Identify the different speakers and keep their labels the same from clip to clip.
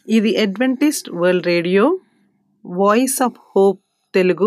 Speaker 1: ఇది Adventist world radio voice of hope Telugu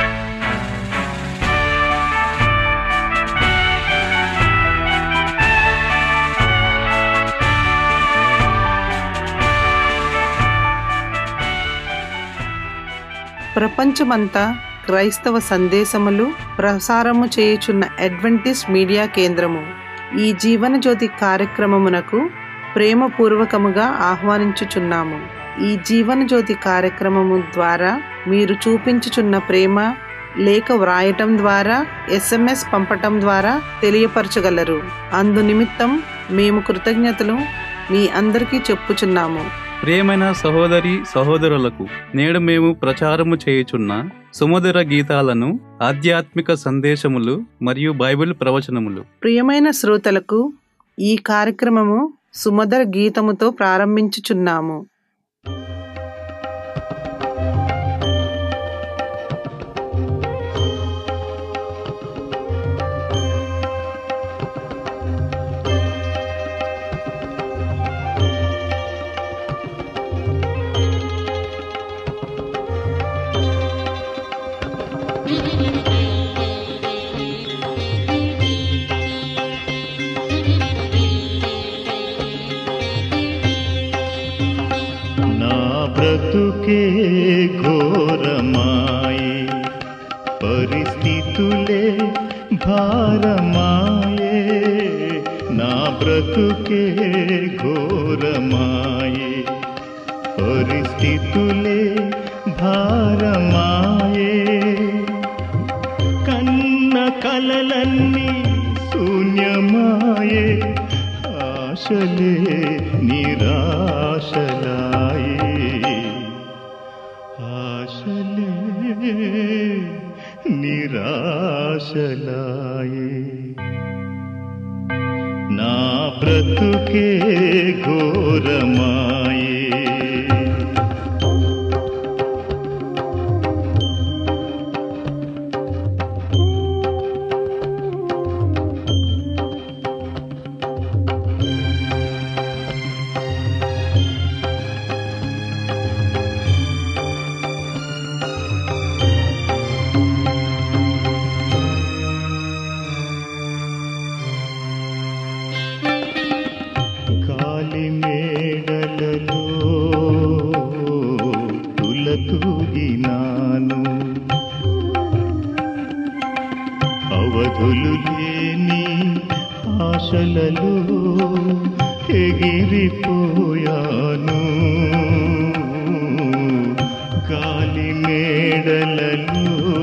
Speaker 1: ప్రపంచమంతా క్రైస్తవ సందేశములు ప్రసారము చేయుచున్న అడ్వెంటిస్ట్ మీడియా కేంద్రము ఈ జీవన జ్యోతి కార్యక్రమమునకు ప్రేమపూర్వకముగా ఆహ్వానించుచున్నాము ఈ జీవన జ్యోతి కార్యక్రమము ద్వారా మీరు చూపించుచున్న ప్రేమ లేఖ వ్రాయటం ద్వారా ఎస్ఎంఎస్ పంపటం ద్వారా తెలియపరచగలరు అందు నిమిత్తం మేము కృతజ్ఞతలు మీ అందరికీ చెప్పుచున్నాము
Speaker 2: ప్రియమైన సహోదరి సహోదరులకు నేడు మేము ప్రచారము చేయుచున్న సుమధుర గీతాలను ఆధ్యాత్మిక సందేశములు మరియు బైబిల్ ప్రవచనములు
Speaker 1: ప్రియమైన శ్రోతలకు ఈ కార్యక్రమము సుమధుర గీతముతో ప్రారంభించుచున్నాము
Speaker 3: నా బ్రతుకే ఘోరమాయే పరిస్థితులే భారమాయే నా బ్రతుకే ఘోరమాయే పరిస్థితులే భారమాయే కన్న కలలన్నీ శూన్యమాయే ఆశలే నిరాశలాయే ఆశలే నిరాశలాయే నా బ్రతుకే ఘోరమాయే గాలి మేడలలో తులతూగినాను అవధులు లేని ఆశలలో ఎగిరిపోయాను గాలి మేడలలో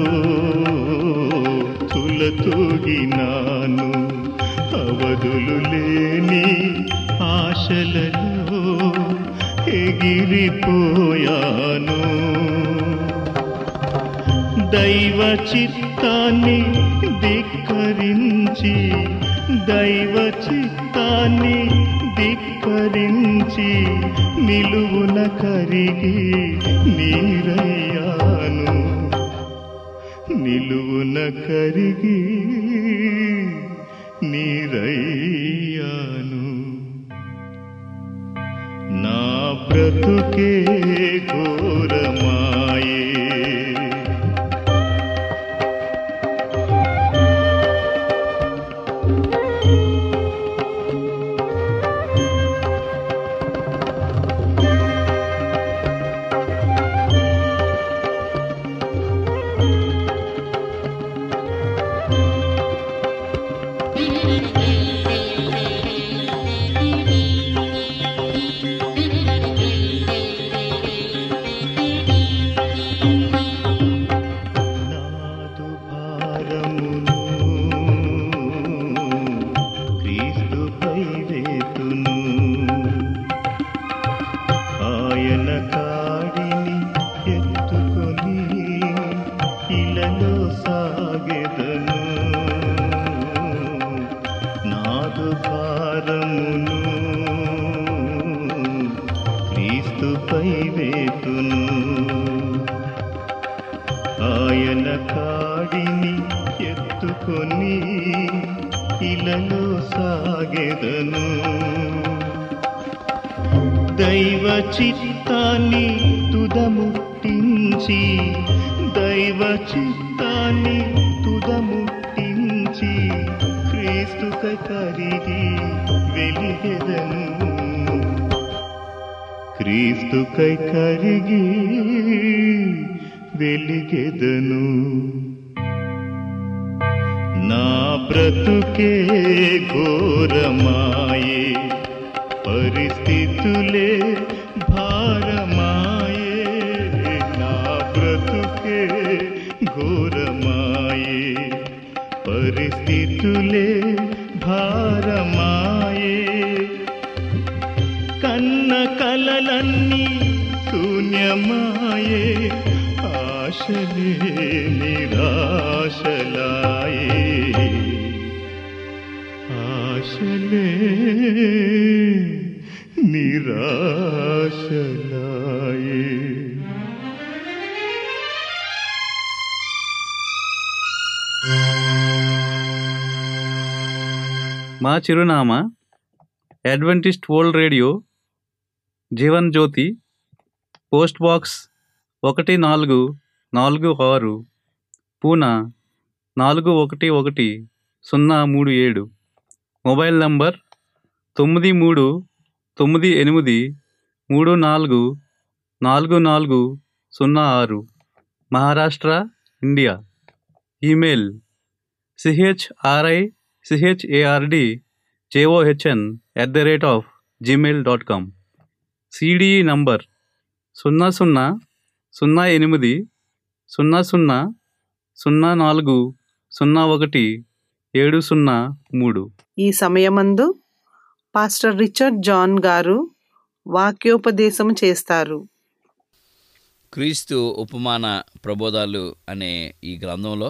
Speaker 3: తులతూగినాను అవధులు లేని ఆశలలో ఎగిరిపోయాను దైవ చిత్తాన్ని ధిక్కరించి దైవ చిత్తాన్ని ధిక్కరించి నిలువున కరిగి నీరయ్యాను నిలువున కరిగి నీరయ్యాను నా బ్రతుకే ఘోరమాయే నాదు భారమును క్రీస్తుపై వేతును ఆయన కాడిని ఎత్తుకొని ఇలలో సాగెదను నాదు భారమును క్రీస్తుపై వేతును ఆయన కాడిని ఎత్తుకొని ఇలలో సాగెదను దైవ చిత్తాన్ని తుదముట్టించి దైవ చిత్తాన్ని తుదముట్టించి క్రీస్తుకై కరిగి వెలిగెదను క్రీస్తుకై కరిగి వెలిగెదను నా బ్రతుకే ఘోరమాయే పరిస్థితులే భారమాయే నా బ్రతుకే ఘోరమాయే పరిస్థితులే భారమాయే కన్న కలలన్నీ శూన్యమాయే ఆశలే నిరాశలాయే ఆశలే నిరాశలాయే
Speaker 2: మా చిరునామా Adventist world radio Jeevan Jyothi post box ఒకటి నాలుగు నాలుగు ఆరు పూనా నాలుగు ఒకటి ఒకటి సున్నా మూడు ఏడు మొబైల్ నంబర్ తొమ్మిది మూడు తొమ్మిది ఎనిమిది మూడు నాలుగు నాలుగు నాలుగు సున్నా ఆరు Maharashtra India email CHRI CHARD JOHN at the rate of Gmail dot com CDE number సున్నా సున్నా సున్నా ఎనిమిది సున్నా సున్నా సున్నా నాలుగు సున్నా ఒకటి ఏడు సున్నా మూడు
Speaker 1: ఈ సమయమందు పాస్టర్ రిచర్డ్ జాన్ గారు వాక్యోపదేశం చేస్తారు
Speaker 4: క్రీస్తు ఉపమాన ప్రబోధాలు అనే ఈ గ్రంథంలో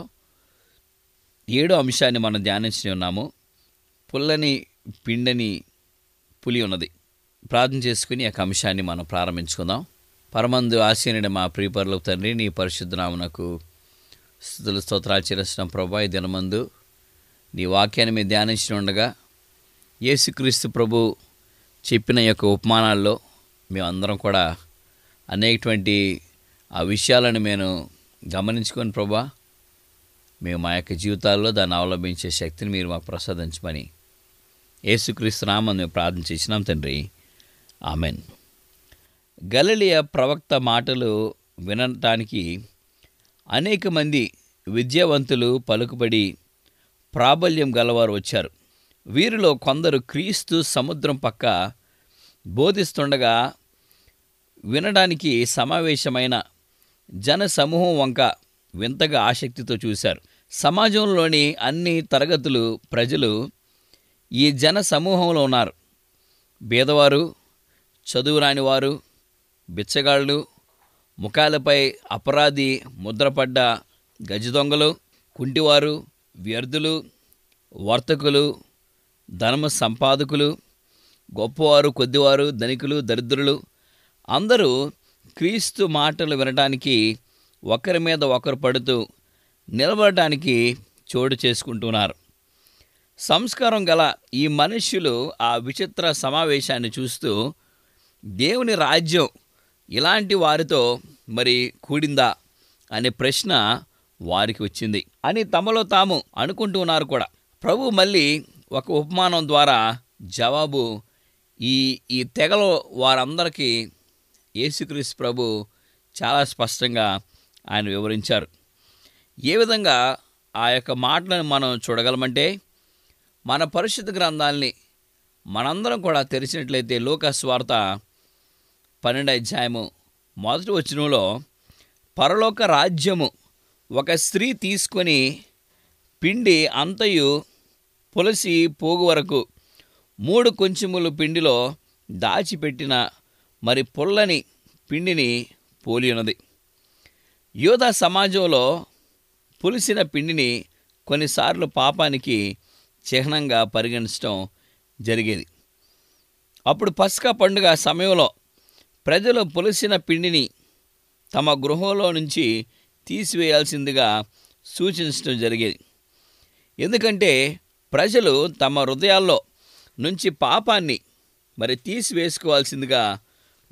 Speaker 4: ఏడో అంశాన్ని మనం ధ్యానించి ఉన్నాము పుల్లని పిండని పులి ఉన్నది ప్రార్థన చేసుకుని ఆ యొక్క అంశాన్ని మనం ప్రారంభించుకుందాం పరమందు ఆశీనుడి మా ప్రియపరులకు తండ్రి నీ పరిశుద్ధనామునకు స్థుతులు స్తోత్రాలు చేసిన ప్రభా ఈ దినమందు నీ వాక్యాన్ని మేము ధ్యానించి ఉండగా యేసుక్రీస్తు ప్రభు చెప్పిన యొక్క ఉపమానాల్లో మేమందరం కూడా అనేకటువంటి ఆ విషయాలను నేను గమనించుకొని ప్రభా మేము మా యొక్క జీవితాల్లో దాన్ని అవలంబించే శక్తిని మీరు మాకు ప్రసాదించమని యేసుక్రీస్తు నామని మేము ప్రార్థన చేసినాం తండ్రి ఆమెన్ గలలియ ప్రవక్త మాటలు వినటానికి అనేక మంది విద్యావంతులు పలుకుబడి ప్రాబల్యం గలవారు వచ్చారు వీరిలో కొందరు క్రీస్తు సముద్రం పక్క బోధిస్తుండగా వినడానికి సమావేశమైన జన సమూహం వంక వింతగా ఆసక్తితో చూశారు సమాజంలోని అన్ని తరగతులు ప్రజలు ఈ జన సమూహంలో ఉన్నారు బీదవారు చదువురాని వారు బిచ్చగాళ్ళు ముఖాలపై అపరాధి ముద్రపడ్డ గజ దొంగలు కుంటివారు వ్యర్థులు వర్తకులు ధనము సంపాదకులు గొప్పవారు కొద్దివారు ధనికులు దరిద్రులు అందరూ క్రీస్తు మాటలు వినడానికి ఒకరి మీద ఒకరు పడుతూ నిలబడటానికి చోటు చేసుకుంటున్నారు సంస్కారం గల ఈ మనుష్యులు ఆ విచిత్ర సమావేశాన్ని చూస్తూ దేవుని రాజ్యం ఇలాంటి వారితో మరి కూడిందా అనే ప్రశ్న వారికి వచ్చింది అని తమలో తాము అనుకుంటున్నారు కూడా ప్రభు మళ్ళీ ఒక ఉపమానం ద్వారా జవాబు ఈ ఈ తెగలో వారందరికీ యేసుక్రీస్తు ప్రభు చాలా స్పష్టంగా ఆయన వివరించారు ఏ విధంగా ఆ యొక్క మాటలను మనం చూడగలమంటే మన పరిశుద్ధ గ్రంథాల్ని మనందరం కూడా తెరిచినట్లయితే లోకస్వార్త పన్నెండు అధ్యాయము మొదటి వచనంలో పరలోక రాజ్యము ఒక స్త్రీ తీసుకొని పిండి అంతయు పులసి పోగు వరకు మూడు కొంచెములు పిండిలో దాచిపెట్టిన మరి పుల్లని పిండిని పోలి ఉన్నది యోధా సమాజంలో పులిసిన పిండిని కొన్నిసార్లు పాపానికి చిహ్నంగా పరిగణించడం జరిగేది అప్పుడు పస్కా పండుగ సమయంలో ప్రజలు పులిసిన పిండిని తమ గృహంలో నుంచి తీసివేయాల్సిందిగా సూచించడం జరిగేది ఎందుకంటే ప్రజలు తమ హృదయాల్లో నుంచి పాపాన్ని మరి తీసివేసుకోవాల్సిందిగా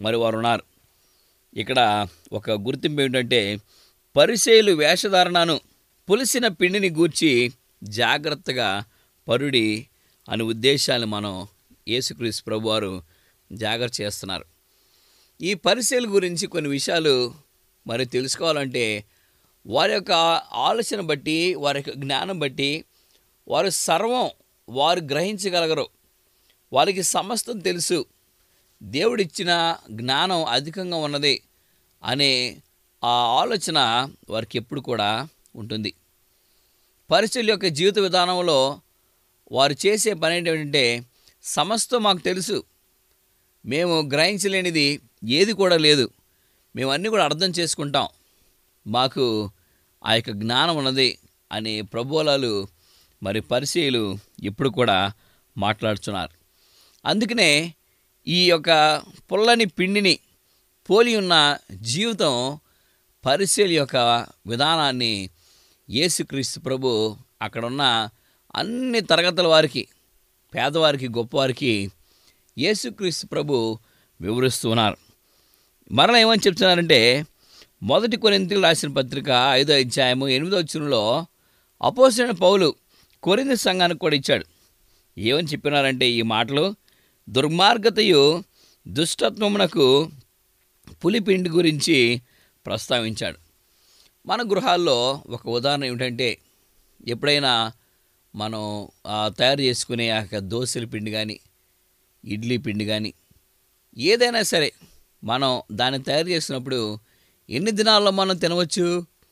Speaker 4: మరి వారు ఉన్నారు ఇక్కడ ఒక గుర్తింపు ఏమిటంటే పరిసేలు వేషధారణను పులిసిన పిండిని గూర్చి జాగ్రత్తగా పరుడి అనే ఉద్దేశాన్ని మనం యేసుక్రీస్తు ప్రభు వారు జాగ్రత్త చేస్తున్నారు ఈ పరిశీల గురించి కొన్ని విషయాలు మరి తెలుసుకోవాలంటే వారి యొక్క ఆలోచన బట్టి వారి యొక్క జ్ఞానం బట్టి వారు సర్వం వారు గ్రహించగలగరు వారికి సమస్తం తెలుసు దేవుడిచ్చిన జ్ఞానం అధికంగా ఉన్నది అనే ఆ ఆలోచన వారికి ఎప్పుడు కూడా ఉంటుంది పరిచయుల యొక్క జీవిత విధానంలో వారు చేసే పని ఏంటంటే సమస్తం మాకు తెలుసు మేము గ్రహించలేనిది ఏది కూడా లేదు మేము అన్నీ కూడా అర్థం చేసుకుంటాం మాకు ఆ యొక్క జ్ఞానం ఉన్నది అనే ప్రభువులాలు మరి పరిచయులు ఇప్పుడు కూడా మాట్లాడుతున్నారు అందుకనే ఈ యొక్క పుల్లని పిండిని పోలి ఉన్న జీవితం పరిశీలి యొక్క విధానాన్ని యేసుక్రీస్తు ప్రభు అక్కడున్న అన్ని తరగతుల వారికి పేదవారికి గొప్పవారికి యేసుక్రీస్తు ప్రభు వివరిస్తున్నారు మరలా ఏమని చెప్తున్నారంటే మొదటి కొరింతలు రాసిన పత్రిక ఐదో అధ్యాయము ఎనిమిదో వచ్చులో అపోసిన పౌలు కొరింది సంఘానికి కూడా ఇచ్చాడు ఏమని చెప్పినారంటే ఈ మాటలు దుర్మార్గతయు దుష్టత్వమునకు పులిపిండి గురించి ప్రస్తావించాడు మన గృహాల్లో ఒక ఉదాహరణ ఏమిటంటే ఎప్పుడైనా మనం ఆ, తయారు చేసుకునే ఆ యొక్క దోశల పిండి కానీ ఇడ్లీ పిండి కానీ ఏదైనా సరే మనం దాన్ని తయారు చేసినప్పుడు ఎన్ని దినాల్లో మనం తినవచ్చు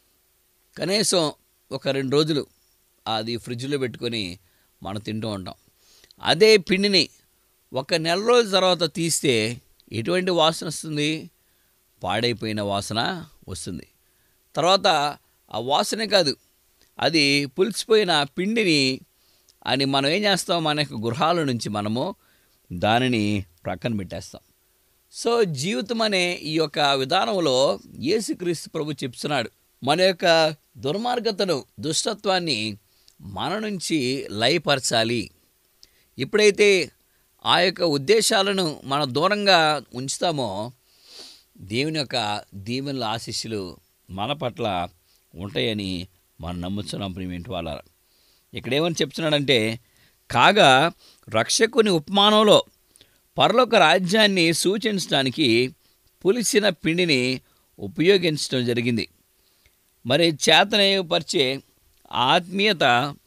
Speaker 4: కనీసం ఒక రెండు రోజులు అది ఫ్రిడ్జ్లో పెట్టుకొని మనం తింటూ ఉంటాం అదే పిండిని ఒక నెల రోజుల తర్వాత తీస్తే ఎటువంటి వాసన వస్తుంది పాడైపోయిన వాసన వస్తుంది తర్వాత ఆ వాసనే కాదు అది పులిసిపోయిన పిండిని అని మనం ఏం చేస్తాం మన యొక్క గృహాల నుంచి మనము దానిని ప్రక్కన పెట్టేస్తాం సో జీవితం అనే ఈ యొక్క విధానంలో యేసుక్రీస్తు ప్రభు చెప్తున్నాడు మన యొక్క దుర్మార్గతను దుష్టత్వాన్ని మన నుంచి లయపరచాలి ఎప్పుడైతే ఆ యొక్క ఉద్దేశాలను మన దూరంగా ఉంచుతామో దేవుని యొక్క దీవెనల ఆశీస్సులు మన పట్ల ఉంటాయని మనం నమ్ముతున్నాం ప్రియమేంటి వాళ్ళ ఇక్కడ ఏమని చెప్తున్నాడంటే కాగా రక్షకుని ఉపమానంలో పరలోక రాజ్యాన్ని సూచించడానికి పులిసిన పిండిని ఉపయోగించడం జరిగింది మరి చేతనపరిచే ఆత్మీయత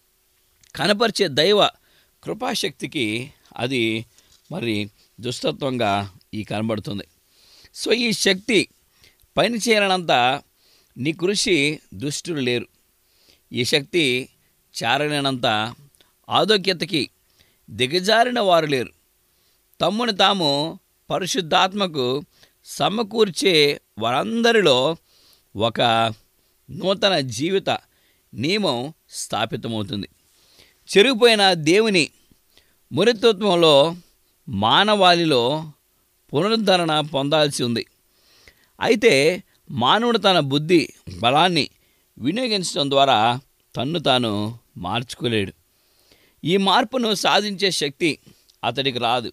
Speaker 4: కనపరిచే దైవ కృపాశక్తికి అది మరి దుష్టత్వంగా ఈ కనబడుతుంది సో ఈ శక్తి పని చేయనంత నీ కృషి దుష్టులు లేరు ఈ శక్తి చారలేనంత ఆరోగ్యతకి దిగజారిన వారు లేరు తమ్ముని తాము పరిశుద్ధాత్మకు సమకూర్చే వారందరిలో ఒక నూతన జీవిత నియమం స్థాపితమవుతుంది చెరిగిపోయిన దేవుని మురితత్వంలో మానవాళిలో పునరుద్ధరణ పొందాల్సి ఉంది అయితే మానవుడు తన బుద్ధి బలాన్ని వినియోగించడం ద్వారా తన్ను తాను మార్చుకోలేడు ఈ మార్పును సాధించే శక్తి అతడికి రాదు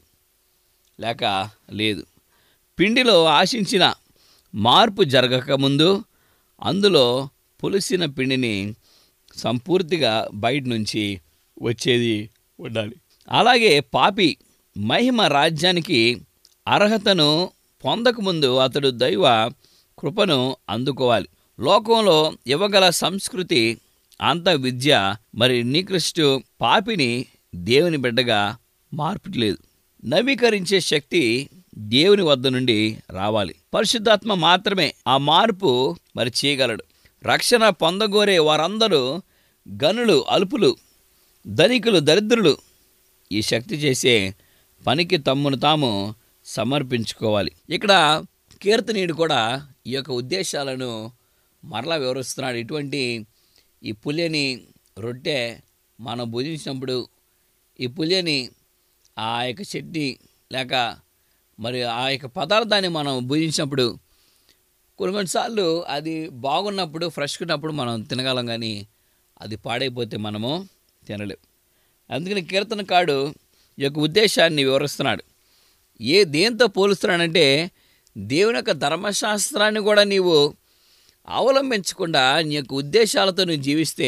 Speaker 4: లేక లేదు పిండిలో ఆశించిన మార్పు జరగకముందు అందులో పులిసిన పిండిని సంపూర్తిగా బయట నుంచి వచ్చేది ఉండాలి అలాగే పాపి మహిమ రాజ్యానికి అర్హతను పొందకముందు అతడు దైవ కృపను అందుకోవాలి లోకంలో ఇవ్వగల సంస్కృతి అంత విద్య మరి నికృష్టు పాపిని దేవుని బిడ్డగా మార్పట్లేదు నవీకరించే శక్తి దేవుని వద్ద నుండి రావాలి పరిశుద్ధాత్మ మాత్రమే ఆ మార్పు మరి చేయగలడు రక్షణ పొందగోరే వారందరూ గనులు అల్పులు ధనికులు దరిద్రులు ఈ శక్తి చేసే పనికి తమ్మును తాము సమర్పించుకోవాలి ఇక్కడ కీర్తనీయుడు కూడా ఈ యొక్క ఉద్దేశాలను మరలా వివరిస్తున్నాడు ఇటువంటి ఈ పులిని రొట్టె మనం భుజించినప్పుడు ఈ పులిని ఆ యొక్క చట్నీ లేక మరి ఆ యొక్క పదార్థాన్ని మనం భుజించినప్పుడు కొన్ని కొన్నిసార్లు అది బాగున్నప్పుడు ఫ్రెష్గా ఉన్నప్పుడు మనం తినగలం కానీ అది పాడైపోతే మనము తినలేం అందుకని కీర్తనకాడు ఈ యొక్క ఉద్దేశాన్ని వివరిస్తున్నాడు ఏ దేంతో పోలుస్తున్నాడంటే దేవుని యొక్క ధర్మశాస్త్రాన్ని కూడా నీవు అవలంబించకుండా నీ యొక్క ఉద్దేశాలతో నువ్వు జీవిస్తే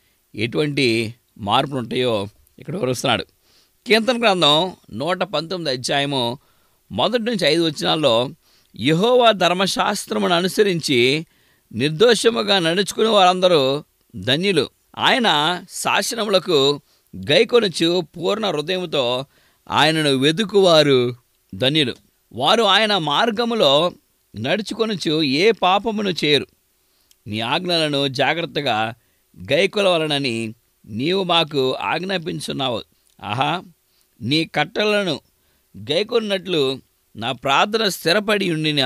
Speaker 4: ఎటువంటి మార్పులు ఉంటాయో ఇక్కడ వివరిస్తున్నాడు కీర్తన గ్రంథం నూట పంతొమ్మిది అధ్యాయము మొదటి నుంచి ఐదు వచనాల్లో యహోవా ధర్మశాస్త్రమును అనుసరించి నిర్దోషముగా నడుచుకునే వారందరూ ధన్యులు ఆయన శాసనములకు గైకొనుచు పూర్ణ హృదయముతో ఆయనను వెదుకువారు ధన్యులు వారు ఆయన మార్గములో నడుచుకొనుచు ఏ పాపమును చేయరు నీ ఆజ్ఞలను జాగ్రత్తగా గైకొలవలనని నీవు మాకు ఆజ్ఞాపించున్నావు ఆహా నీ కట్టలను గైకొన్నట్లు నా ప్రార్థన స్థిరపడి ఉండిన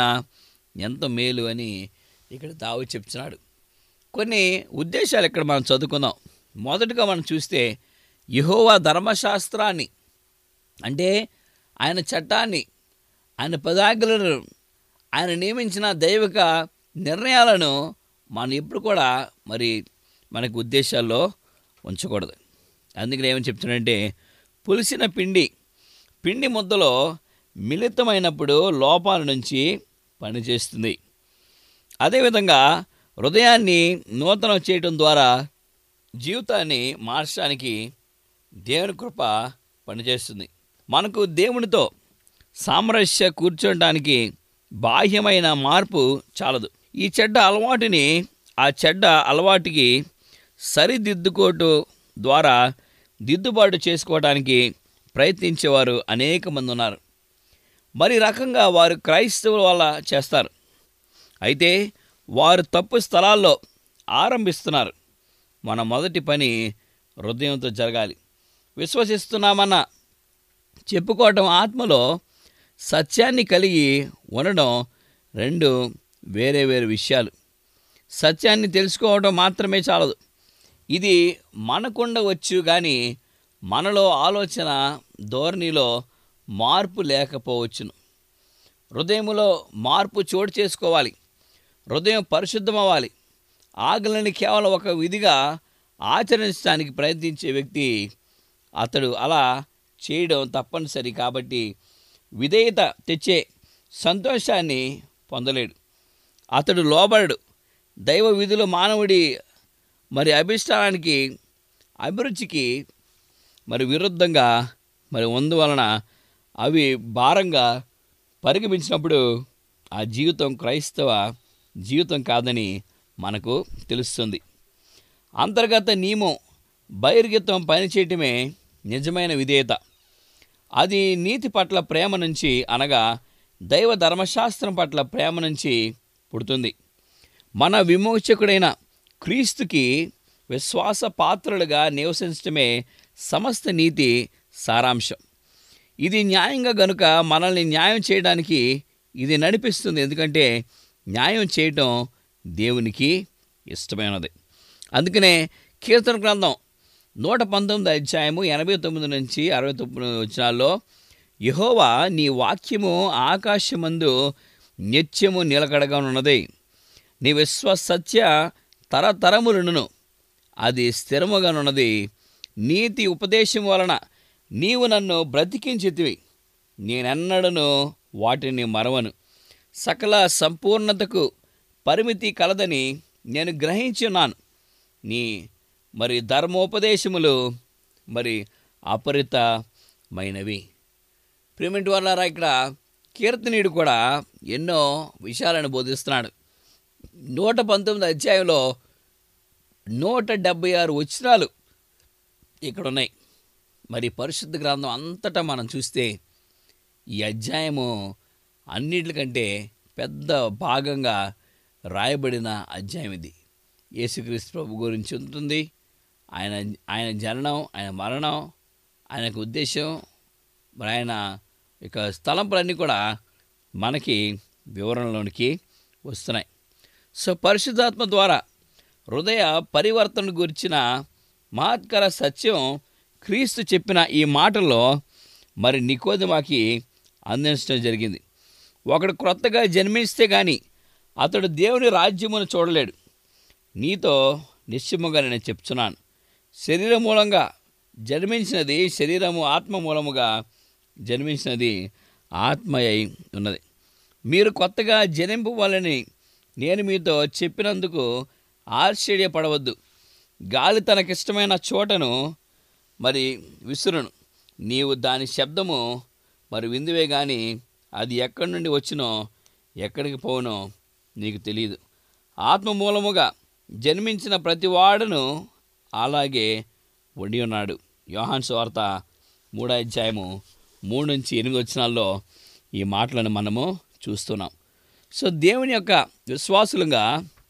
Speaker 4: ఎంత మేలు అని ఇక్కడ దావు చెప్తున్నాడు కొన్ని ఉద్దేశాలు ఇక్కడ మనం చదువుకుందాం మొదటగా మనం చూస్తే యహోవా ధర్మశాస్త్రాన్ని అంటే ఆయన చట్టాన్ని ఆయన పదాజ్ఞలను ఆయన నియమించిన దైవిక నిర్ణయాలను మనం ఎప్పుడు కూడా మరి మనకు ఉద్దేశాల్లో ఉంచకూడదు అందుకని ఏమని చెప్తున్నాడంటే పులిసిన పిండి పిండి ముద్దలో మిళితమైనప్పుడు లోపాల నుంచి పనిచేస్తుంది అదేవిధంగా హృదయాన్ని నూతనం చేయటం ద్వారా జీవితాన్ని మార్చడానికి దేవుని కృప పనిచేస్తుంది మనకు దేవునితో సామరస్య కూర్చోడానికి బాహ్యమైన మార్పు చాలదు ఈ చెడ్డ అలవాటుని ఆ చెడ్డ అలవాటుకి సరిదిద్దుకోవటం ద్వారా దిద్దుబాటు చేసుకోవడానికి ప్రయత్నించేవారు అనేక మంది ఉన్నారు మరి రకంగా వారు క్రైస్తవుల వల్ల చేస్తారు అయితే వారు తప్పు స్థలాల్లో ఆరంభిస్తున్నారు మన మొదటి పని హృదయంతో జరగాలి విశ్వసిస్తున్నామన్న చెప్పుకోవటం ఆత్మలో సత్యాన్ని కలిగి ఉండడం రెండు వేరే వేరే విషయాలు సత్యాన్ని తెలుసుకోవడం మాత్రమే చాలదు ఇది మనకుండవచ్చు కానీ మనలో ఆలోచన ధోరణిలో మార్పు లేకపోవచ్చును హృదయములో మార్పు చోటు చేసుకోవాలి హృదయం పరిశుద్ధమవ్వాలి ఆకలిని కేవలం ఒక విధిగా ఆచరించడానికి ప్రయత్నించే వ్యక్తి అతడు అలా చేయడం తప్పనిసరి కాబట్టి విధేయత తెచ్చే సంతోషాన్ని పొందలేడు అతడు లోబడడు దైవ విధులు మానవుడి మరి అభిష్టానానికి అభిరుచికి మరి విరుద్ధంగా మరి అందువలన అవి భారంగా పరిగమించినప్పుడు ఆ జీవితం క్రైస్తవ జీవితం కాదని మనకు తెలుస్తుంది అంతర్గత నియమం బహిర్గతం పనిచేయటమే నిజమైన విధేయత అది నీతి పట్ల ప్రేమ నుంచి అనగా దైవ ధర్మశాస్త్రం పట్ల ప్రేమ నుంచి పుడుతుంది మన విమోచకుడైన క్రీస్తుకి విశ్వాస పాత్రలుగా నివసించడమే సమస్త నీతి సారాంశం ఇది న్యాయంగా గనుక మనల్ని న్యాయం చేయడానికి ఇది నడిపిస్తుంది ఎందుకంటే న్యాయం చేయటం దేవునికి ఇష్టమైనది అందుకనే కీర్తన గ్రంథం నూట పంతొమ్మిది అధ్యాయము ఎనభై తొమ్మిది నుంచి అరవై తొమ్మిది వచ్చినాల్లో యహోవా నీ వాక్యము ఆకాశమందు నిత్యము నిలకడగా ఉన్నది నీ విశ్వసత్య తరతరములను అది స్థిరముగానున్నది నీతి ఉపదేశం వలన నీవు నన్ను బ్రతికించితివి నేనెన్నడను వాటిని మరవను సకల సంపూర్ణతకు పరిమితి కలదని నేను గ్రహించున్నాను నీ మరి ధర్మోపదేశములు మరి అపరితమైనవి ప్రేమిటి వాళ్ళారా ఇక్కడ కీర్తనీయుడు కూడా ఎన్నో విషయాలను బోధిస్తున్నాడు నూట పంతొమ్మిది అధ్యాయంలో నూట డెబ్బై ఆరు వచనాలు ఇక్కడ ఉన్నాయి మరి పరిశుద్ధ గ్రంథం అంతటా మనం చూస్తే ఈ అధ్యాయము అన్నిటికంటే పెద్ద భాగంగా రాయబడిన అధ్యాయం ఇది యేసుక్రీస్తు ప్రభు గురించి ఉంటుంది ఆయన ఆయన జననం ఆయన మరణం ఆయనకు ఉద్దేశం మరి ఆయన ఇక స్థలంపులన్నీ కూడా మనకి వివరణలోనికి వస్తున్నాయి సో పరిశుద్ధాత్మ ద్వారా హృదయ పరివర్తన గురించిన మహత్కర సత్యం క్రీస్తు చెప్పిన ఈ మాటల్లో మరి నికోదమాకి అందించడం జరిగింది ఒకడు క్రొత్తగా జన్మిస్తే కానీ అతడు దేవుని రాజ్యమును చూడలేడు నీతో నిశ్చయముగా నేను చెప్తున్నాను శరీరం మూలంగా జన్మించినది శరీరము ఆత్మ మూలముగా జన్మించినది ఆత్మ అయి ఉన్నది మీరు కొత్తగా జనింపవాలని నేను మీతో చెప్పినందుకు ఆశ్చర్యపడవద్దు గాలి తనకిష్టమైన చోటను మరి విసురును నీవు దాని శబ్దము మరి విందువే కానీ అది ఎక్కడి నుండి వచ్చినో ఎక్కడికి పోనో నీకు తెలియదు ఆత్మ మూలముగా జన్మించిన ప్రతి వాడును అలాగే ఉండి ఉన్నాడు యోహాన్ వార్త మూడో అధ్యాయము మూడు నుంచి ఎనిమిది వచ్చినాల్లో ఈ మాటలను మనము చూస్తున్నాం సో దేవుని యొక్క విశ్వాసులుగా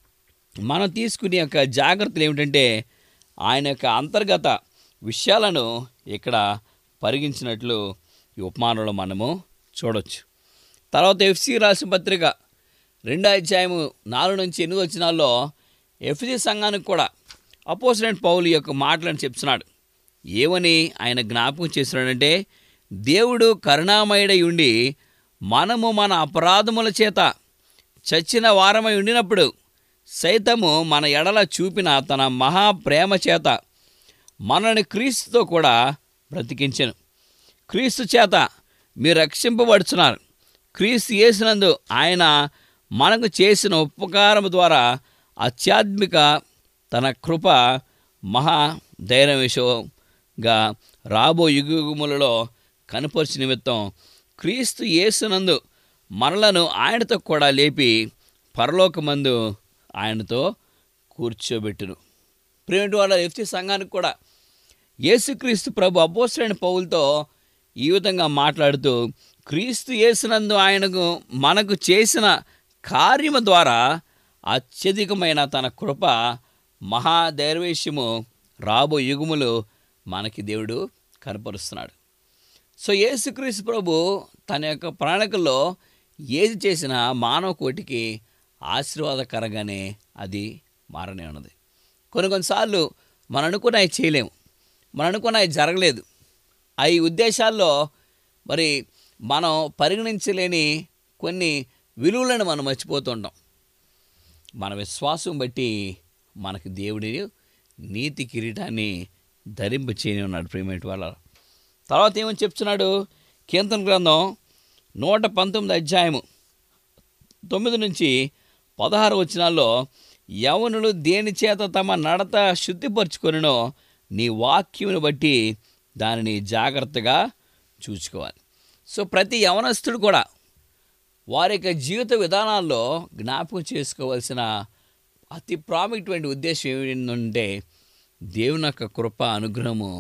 Speaker 4: మనం తీసుకునే యొక్క జాగ్రత్తలు ఏమిటంటే ఆయన యొక్క అంతర్గత విషయాలను ఇక్కడ పరిగించినట్లు ఈ ఉపమానంలో మనము చూడొచ్చు తర్వాత ఎఫ్సి రాసిన పత్రిక రెండో అధ్యాయము నాలుగు నుంచి ఎనిమిది వచ్చినాల్లో ఎఫ్సి సంఘానికి కూడా అపోజిడెంట్ పౌలు యొక్క మాటలను చెప్తున్నాడు ఏమని ఆయన జ్ఞాపకం చేస్తున్నాడంటే దేవుడు కరుణామయుడై ఉండి మనము మన అపరాధముల చేత చచ్చిన వారమై ఉండినప్పుడు సైతము మన ఎడల చూపిన తన మహా ప్రేమ చేత మనల్ని క్రీస్తుతో కూడా బ్రతికించెను క్రీస్తు చేత మీరు రక్షింపబడుచున్నారు క్రీస్తు చేసినందు ఆయన మనకు చేసిన ఉపకారం ద్వారా ఆధ్యాత్మిక తన కృప మహా ధైర్యవిషయంగా రాబో యుగములలో కనపరిచి నిమిత్తం క్రీస్తు యేసునందు మనలను ఆయనతో కూడా లేపి పరలోకమందు ఆయనతో కూర్చోబెట్టును ప్రేమిటి వాళ్ళ ఎఫ్సి సంఘానికి కూడా యేసుక్రీస్తు ప్రభు అపోసరైన పౌలతో ఈ విధంగా మాట్లాడుతూ క్రీస్తు యేసునందు ఆయనకు మనకు చేసిన కార్యము ద్వారా అత్యధికమైన తన కృప మహాదైర్వేశ్యము రాబో యుగములు మనకి దేవుడు కనపరుస్తున్నాడు సో యేసుక్రీస్తు ప్రభు తన యొక్క ప్రణాళికల్లో ఏది చేసినా మానవ కోటికి ఆశీర్వాదకరంగానే అది మారనే ఉన్నది కొన్ని కొన్నిసార్లు మనం అనుకున్నవి చేయలేము మనం అనుకున్నవి జరగలేదు ఆ ఈ ఉద్దేశాల్లో మరి మనం పరిగణించలేని కొన్ని విలువలను మనం మర్చిపోతుంటాం మన విశ్వాసం బట్టి మనకు దేవుడి నీతి కిరీటాన్ని ధరింప చేయని ఉన్నాడు ప్రేమేటి వాళ్ళ తర్వాత ఏమని చెప్తున్నాడు కీర్తన గ్రంథం నూట పంతొమ్మిది అధ్యాయము తొమ్మిది నుంచి పదహారు వచనాల్లో యవనులు దేని చేత తమ నడత శుద్ధిపరచుకొనినో నీ వాక్యమును బట్టి దానిని జాగ్రత్తగా చూసుకోవాలి సో ప్రతి యవనస్తుడు కూడా వారి యొక్క జీవిత విధానాల్లో జ్ఞాపకం చేసుకోవాల్సిన అతి ప్రాముఖ్యమైన ఉద్దేశం ఏమిటంటే దేవుని యొక్క కృప అనుగ్రహము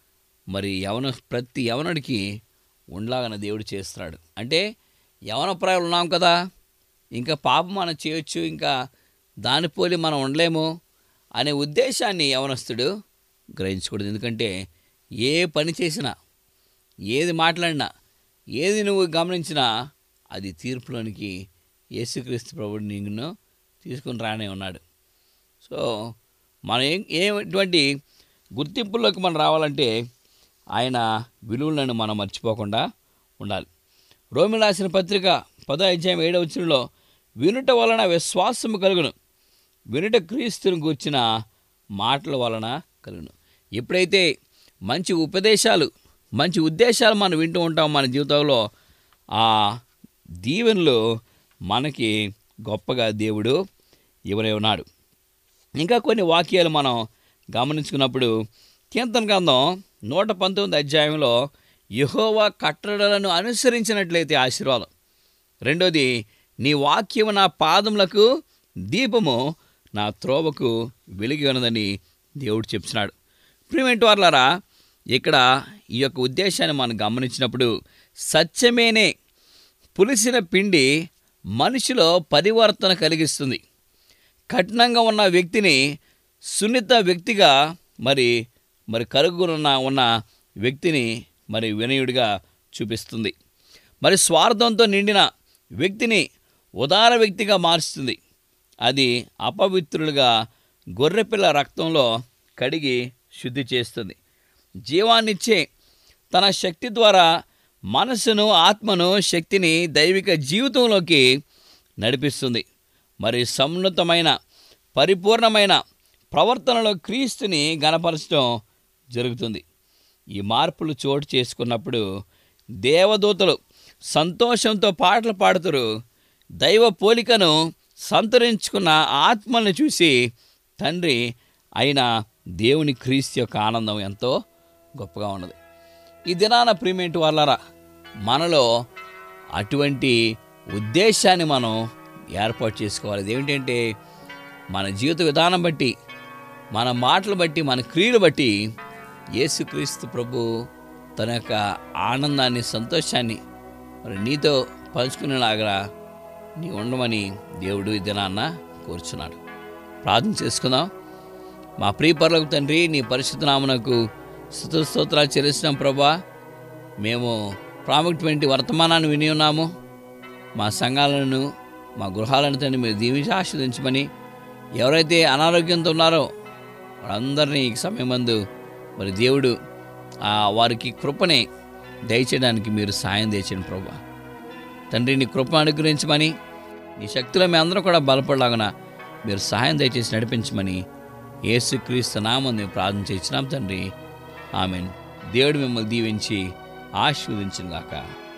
Speaker 4: మరి యవన ప్రతి యవనుడికి ఉండలాగన దేవుడు చేస్తున్నాడు అంటే యవన ప్రాయాలు ఉన్నాం కదా ఇంకా పాపం మనం చేయొచ్చు ఇంకా దాని పోలి మనం ఉండలేము అనే ఉద్దేశాన్ని యవనస్తుడు గ్రహించకూడదు ఎందుకంటే ఏ పని చేసినా ఏది మాట్లాడినా ఏది నువ్వు గమనించినా అది తీర్పులోనికి యేసుక్రీస్తు ప్రభుడు నిన్ను తీసుకుని రానే ఉన్నాడు సో మనం ఏం ఏటువంటి గుర్తింపుల్లోకి మనం రావాలంటే ఆయన విలువలను మనం మర్చిపోకుండా ఉండాలి రోమి రాసిన పత్రిక పదో అధ్యాయం ఏడవ వచనంలో వినుట వలన విశ్వాసము కలుగును వినుట క్రీస్తుని గూర్చిన మాటల వలన కలుగును ఎప్పుడైతే మంచి ఉపదేశాలు మంచి ఉద్దేశాలు మనం వింటూ ఉంటాం మన జీవితంలో ఆ దీవెనలు మనకి గొప్పగా దేవుడు ఇవ్వనే ఉన్నాడు ఇంకా కొన్ని వాక్యాలు మనం గమనించుకున్నప్పుడు కీర్తన గ్రంథం నూట పంతొమ్మిది అధ్యాయంలో యహోవా కట్టడలను అనుసరించినట్లయితే ఆశీర్వాదం రెండోది నీ వాక్యము నా పాదములకు దీపము నా త్రోవకు వెలిగి ఉన్నదని దేవుడు చెప్తున్నాడు ప్రిమెంట్ వార్లారా ఇక్కడ ఈ యొక్క ఉద్దేశాన్ని మనం గమనించినప్పుడు సత్యమేనే పులిసిన పిండి మనిషిలో పరివర్తన కలిగిస్తుంది కఠినంగా ఉన్న వ్యక్తిని సున్నిత వ్యక్తిగా మరి మరి కరుగున ఉన్న వ్యక్తిని మరి వినయుడిగా చూపిస్తుంది మరి స్వార్థంతో నిండిన వ్యక్తిని ఉదార వ్యక్తిగా మార్చుతుంది అది అపవిత్రులుగా గొర్రెపిల్ల రక్తంలో కడిగి శుద్ధి చేస్తుంది జీవాన్నిచ్చే తన శక్తి ద్వారా మనసును ఆత్మను శక్తిని దైవిక జీవితంలోకి నడిపిస్తుంది మరి సమున్నతమైన పరిపూర్ణమైన ప్రవర్తనలో క్రీస్తుని గనపరచడం జరుగుతుంది ఈ మార్పులు చోటు చేసుకున్నప్పుడు దేవదూతలు సంతోషంతో పాటలు పాడుతారు దైవ పోలికను సంతరించుకున్న ఆత్మల్ని చూసి తండ్రి అయిన దేవుని క్రీస్తు యొక్క ఆనందం ఎంతో గొప్పగా ఉన్నది ఈ దినాన ప్రీమేంట్ వాళ్ళరా మనలో అటువంటి ఉద్దేశాన్ని మనం ఏర్పాటు చేసుకోవాలి అదేమిటంటే మన జీవిత విధానం బట్టి మన మాటలు బట్టి మన క్రియలు బట్టి యేసుక్రీస్తు ప్రభు తన యొక్క ఆనందాన్ని సంతోషాన్ని మరి నీతో పంచుకునేలాగా నీ ఉండమని దేవుడు ఈ దినాన్న కోరుచున్నాడు ప్రార్థన చేసుకుందాం మా ప్రియపరులకు తండ్రి నీ పరిశుద్ధ నామనకు స్థుత స్తోత్రాలు చెల్లిస్తున్నాం ప్రభా మేము ప్రాముఖ్యమైన వర్తమానాన్ని విని ఉన్నాము మా సంఘాలను మా గృహాలను తండ్రి మీరు దీవించి ఆస్వాదించమని ఎవరైతే అనారోగ్యంతో ఉన్నారో వాళ్ళందరినీ ఈ సమయం మందు మరి దేవుడు ఆ వారికి కృపని దయచేయడానికి మీరు సాయం దయచేయండి ప్రభా తండ్రి నీ కృప అనుగ్రహించమని నీ శక్తిలో మీ అందరూ కూడా బలపడలాగున మీరు సహాయం దయచేసి నడిపించమని యేసుక్రీస్తు నామం మేము ప్రార్థన చేసినాం తండ్రి ఆమెన్ దేవుడు మిమ్మల్ని దీవించి ఆశీర్వదించిన గాక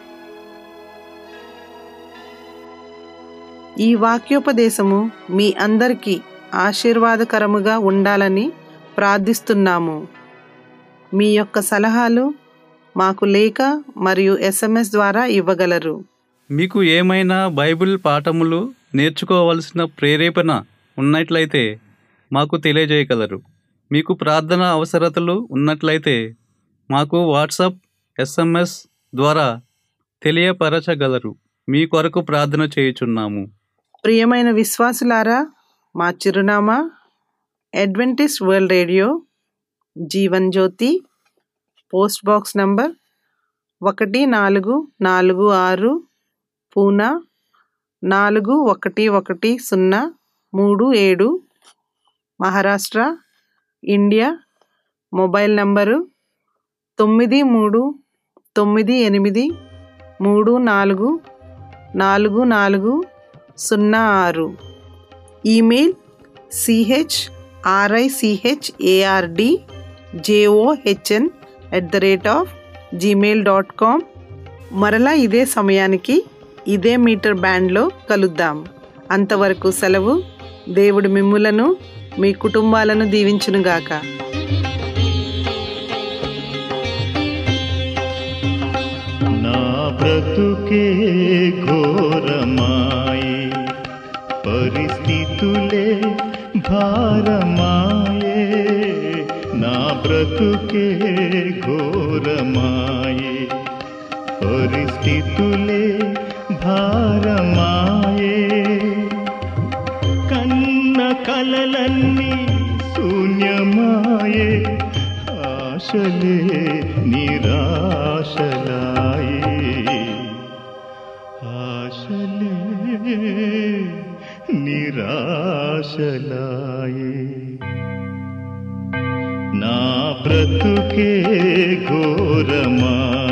Speaker 1: ఈ వాక్యోపదేశము మీ అందరికీ ఆశీర్వాదకరముగా ఉండాలని ప్రార్థిస్తున్నాము మీ యొక్క సలహాలు మాకు లేఖ మరియు ఎస్ఎంఎస్ ద్వారా ఇవ్వగలరు
Speaker 2: మీకు ఏమైనా బైబిల్ పాఠములు నేర్చుకోవలసిన ప్రేరేపణ ఉన్నట్లయితే మాకు తెలియజేయగలరు మీకు ప్రార్థన అవసరతలు ఉన్నట్లయితే మాకు వాట్సాప్ ఎస్ఎంఎస్ ద్వారా తెలియపరచగలరు మీ కొరకు ప్రార్థన చేయుచున్నాము
Speaker 1: ప్రియమైన విశ్వాసులారా మా చిరునామా Adventist world radio Jeevan Jyothi post box number ఒకటి నాలుగు నాలుగు ఆరు పూనా నాలుగు ఒకటి ఒకటి సున్నా మూడు ఏడు మహారాష్ట్ర ఇండియా మొబైల్ నంబరు తొమ్మిది మూడు తొమ్మిది ఎనిమిది మూడు నాలుగు నాలుగు నాలుగు సున్నా ఆరు email CH RICH ARD JOHN at the rate of Gmail dot com మరలా ఇదే సమయానికి ఇదే మీటర్ బ్యాండ్లో కలుద్దాం అంతవరకు సెలవు దేవుడు మిమ్ములను మీ కుటుంబాలను దీవించునుగాక
Speaker 3: నా బ్రతుకే ఘోరమాయి పరిస్థితులే భారమాయే నా బ్రతుకే ఘోరమాయి పరిస్థితులే భారమాయే కన్న కలలన్నీ శూన్యమాయే ఆశలే నిరాశలాయే ఆశలే నిరాశలాయే నా బ్రతుకే ఘోరమా